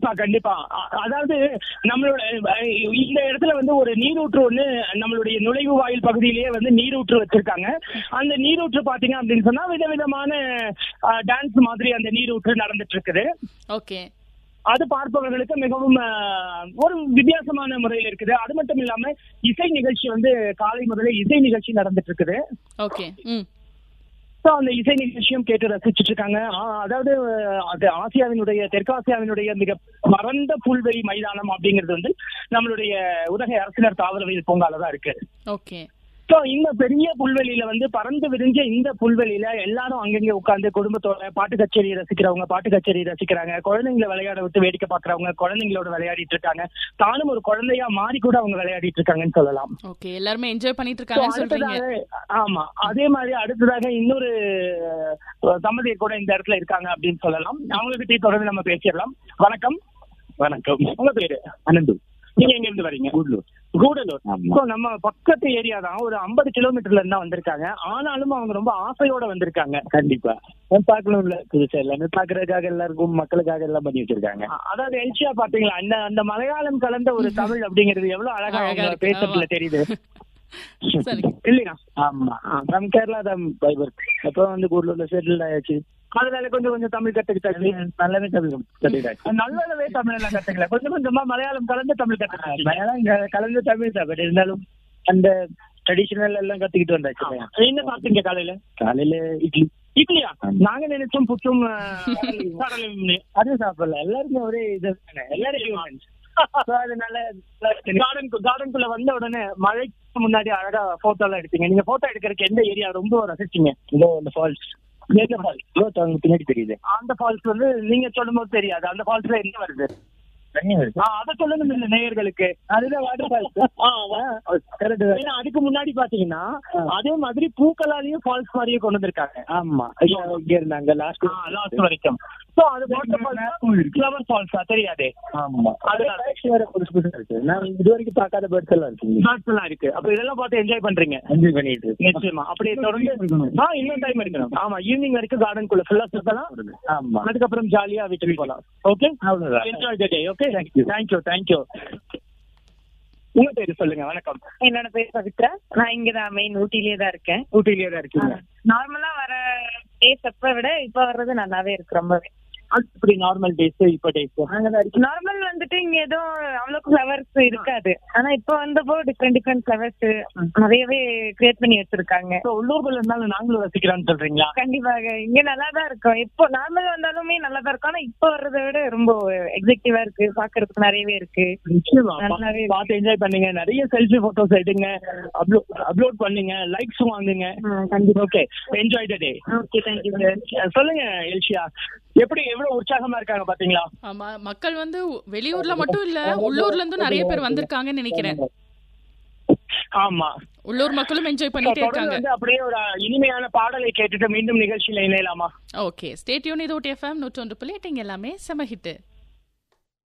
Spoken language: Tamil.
கண்டிப்பா கண்டிப்பா அ- அதாவது நம்மளோட அஹ், இந்த இடத்துல வந்து ஒரு நீரூற்று ஒண்ணு நம்மளுடைய நுழைவு வாயில் பகுதியிலேயே வந்து நீரூற்று வச்சிருக்காங்க அந்த நீரூற்று பாத்தீங்க அப்படின்னு சொன்னா விதவிதமான டான்ஸ் மாதிரி அந்த நீரூற்று நடந்துட்டு இருக்குது ஓகே அது பார்ப்பவர்களுக்கு மிகவும் அஹ், ஒரு வித்தியாசமான முறையில் இருக்குது அது மட்டும் இல்லாம இசை நிகழ்ச்சி வந்து காலை முதல்ல இசை நிகழ்ச்சி நடந்துட்டு இருக்குது ஓகே ம் ஸோ அந்த இசை நிகழ்ச்சியும் கேட்டு ரசிச்சுட்டு இருக்காங்க ஆ, அதாவது அஹ், அது ஆசியாவினுடைய தெற்காசியாவினுடைய மிக பரந்த புல்வெளி மைதானம் அப்படிங்கிறது வந்து நம்மளுடைய உதகை அரசினர் தாவரவியல் பூங்கால தான் இருக்கு ஓகே ஸோ இந்த பெரிய புல்வெளியில வந்து பறந்து விரிஞ்ச இந்த புல்வெளியில எல்லாரும் அங்கங்க உட்கார்ந்து குடும்பத்தோட பாட்டு கச்சேரி ரசிக்கிறவங்க பாட்டு கச்சேரி ரசிக்கிறாங்க குழந்தைங்களை விளையாட விட்டு வேடிக்கை பார்க்கறவங்க குழந்தைங்களோட விளையாடிட்டு இருக்காங்க தானும் ஒரு குழந்தையா மாறி கூட அவங்க விளையாடிட்டு இருக்காங்கன்னு சொல்லலாம் ஓகே எல்லாருமே என்ஜாய் பண்ணிட்டு So, இருக்காங்கன்னு சொல்றீங்க அடுத்ததாக ஆமா அதே மாதிரி அடுத்ததாக இன்னொரு அஹ், தம்பதியர் கூட இந்த இடத்துல இருக்காங்க அப்படின்னு சொல்லலாம் அவங்க கிட்டே தொடர்ந்து நம்ம பேசிடலாம் வணக்கம் வணக்கம் உங்க பேரு அனந்து நீங்க எங்க இருந்து வரீங்க கூடலூர் கூடலூர் ஆமா. So, நம்ம பக்கத்து ஏரியா தான் ஒரு ஐம்பது கிலோமீட்டர்ல இருந்தா வந்திருக்காங்க ஆனாலும் அவங்க ரொம்ப ஆசையோட வந்திருக்காங்க கண்டிப்பா நான் பார்க்கணும்ல புதுசா எல்லாமே பாக்குறதுக்காக எல்லாருக்கும் மக்களுக்காக எல்லாம் பண்ணி வச்சிருக்காங்க அ- அதாவது எல்சியா பாத்தீங்களா அந்த அந்த மலையாளம் கலந்த ஒரு தமிழ் அப்படிங்கிறது எவ்வளவு அழகா அழகா அவங்க இருக்கு. பேசுறதுல ஆமா. தெரியுது சரி இல்லையா ஆமா நம்ம கேரளா தான் பைபர் அப்புறம் வந்து கூடலூர்ல செட்டில் ஆயாச்சு அதனால கொஞ்சம் கொஞ்சம் தமிழ் கத்துக்கிட்டாச்சு நல்லாவே தமிழ் கத்துக்கிட்டாச்சு நல்லவே தமிழ் எல்லாம் கத்துக்கல கொஞ்சம் கொஞ்சமா மலையாளம் கலந்து தமிழ் கத்துக்கிட்டாங்க மலையாளம் இங்க கலந்து தமிழ் தான் பட் இருந்தாலும் அந்த ட்ரெடிஷனல் எல்லாம் கத்துக்கிட்டு வந்தாச்சு என்ன சாப்பிட்டீங்க காலையில காலையில இட்லி இட்லியா ஆமா. நாங்க நினைச்சோம் புட்டும் அஹ், கடலையும்னு. அது சாப்பிடல எல்லாருமே ஒரே இது தானே எல்லாரும் humans. So அதனால கார்டன் கார்டனுக்குள்ள வந்த உடனே மழைக்கு முன்னாடி அழகா போட்டோ எல்லாம் எடுத்தீங்க நீங்க போட்டோ எடுக்கிறதுக்கு எந்த ஏரியா ரொம்ப ரசிச்சீங்க இதோ இந்த ஃபால்ஸ் எந்த ஃபால்ஸ் இதோ அங்க பின்னாடி தெரியுது அந்த ஃபால்ஸ் வந்து நீங்க சொல்லும் போது தெரியாது அந்த ஃபால்ஸ்ல என்ன வருது தண்ணி வருது ஆ, அத சொல்லணும் இல்ல நேயர்களுக்கு அதுதான் வாட்டர் ஃபால்ஸ் ஆ, வா- கரெக்ட் ஏன்னா அதுக்கு முன்னாடி பாத்தீங்கன்னா அதே மாதிரி பூக்களாலையும் ஃபால்ஸ் மாதிரியே கொண்டு வந்திருக்காங்க ஆமா ஐயா இங்க இருந்தாங்க லாஸ்ட் லாஸ்ட் வரைக்கும் சோ அது வாட்டர் ஃபால்ஸ் ஃபிளவர் ஃபால்ஸா தெரியாதே ஆமா அது அது பேக்ஸ் வேற புதுசு புதுசா இருக்கு நான் இது வரைக்கும் பார்க்காத பேர்ட்ஸ் எல்லாம் இருக்கு பேர்ட்ஸ் எல்லாம் இருக்கு அப்ப இதெல்லாம் பார்த்து என்ஜாய் பண்றீங்க என்ஜாய் பண்ணிட்டு இருக்கு. நிச்சயமா அப்படியே தொடர்ந்து ஆ இன்னும் டைம் இருக்கணும் ஆமா ஈவினிங் வரைக்கும் கார்டனுக்குள்ள ஃபுல்லா சுத்தலாம் ஆமா அதுக்கப்புறம் ஜாலியா வீட்டுக்கு போலாம் ஓகே அவ்வளவுதான் enjoy the day okay thank you thank you thank you உங்க பேரு சொல்லுங்க வணக்கம் என்னோட பேர் பவித்ரா நான் இங்க தான் மெயின் ஊட்டிலேயே தான் இருக்கேன் ஊட்டிலேயே தான் இருக்கீங்க நார்மலா வர டேஸ் அப்ப விட இப்ப வர்றது நல்லாவே இருக்கு ரொம்பவே அது இப்படி நார்மல் டேஸ் இப்ப டேஸ் நார்மல் வந்துட்டு இங்க எதுவும் அவ்வளவுக்கு ஃபிளவர்ஸ் இருக்காது ஆனா இப்ப வந்தப்போ டிஃப்ரெண்ட் டிஃப்ரெண்ட் ஃபிளவர்ஸ் நிறையவே கிரியேட் பண்ணி வச்சிருக்காங்க உள்ளூர்ல இருந்தாலும் நாங்களும் ரசிக்கிறோம்னு சொல்றீங்களா கண்டிப்பாக இங்க நல்லா தான் இருக்கும் இப்போ நார்மல் வந்தாலுமே நல்லா தான் இருக்கும் ஆனா இப்ப வர்றதை விட ரொம்ப எக்ஸெக்டிவா இருக்கு பாக்குறதுக்கு நிறையவே இருக்கு நிச்சயமா நல்லாவே இருக்கு. பார்த்து என்ஜாய் பண்ணுங்க நிறைய செல்ஃபி போட்டோஸ் எடுங்க அப்லோட் பண்ணுங்க லைக்ஸ் வாங்குங்க கண்டிப்பா okay enjoy the day okay thank you sir சொல்லுங்க எல்ஷியா எப்படி எவ்வளவு உற்சாகமா இருக்காங்க பாத்தீங்களா ஆமா மக்கள் வந்து வெளியூர்ல மட்டும் இல்ல உள்ளூர்ல இருந்தும் நிறைய பேர் வந்திருக்காங்கன்னு நினைக்கிறேன் ஆமா உள்ளூர் மக்களும் என்ஜாய் So, பண்ணிட்டே தொடர்ந்து இருக்காங்க வந்து அப்படியே ஒரு இனிமையான பாடலை கேட்டுட்டு மீண்டும் நிகழ்ச்சியில இணையலாமா ஓகே ஸ்டேட்யூன் இது ஓட்டி எஃப்எம் நூற்றொன்று புள்ளி எட்டு இங்க எல்லாமே செம ஹிட்டு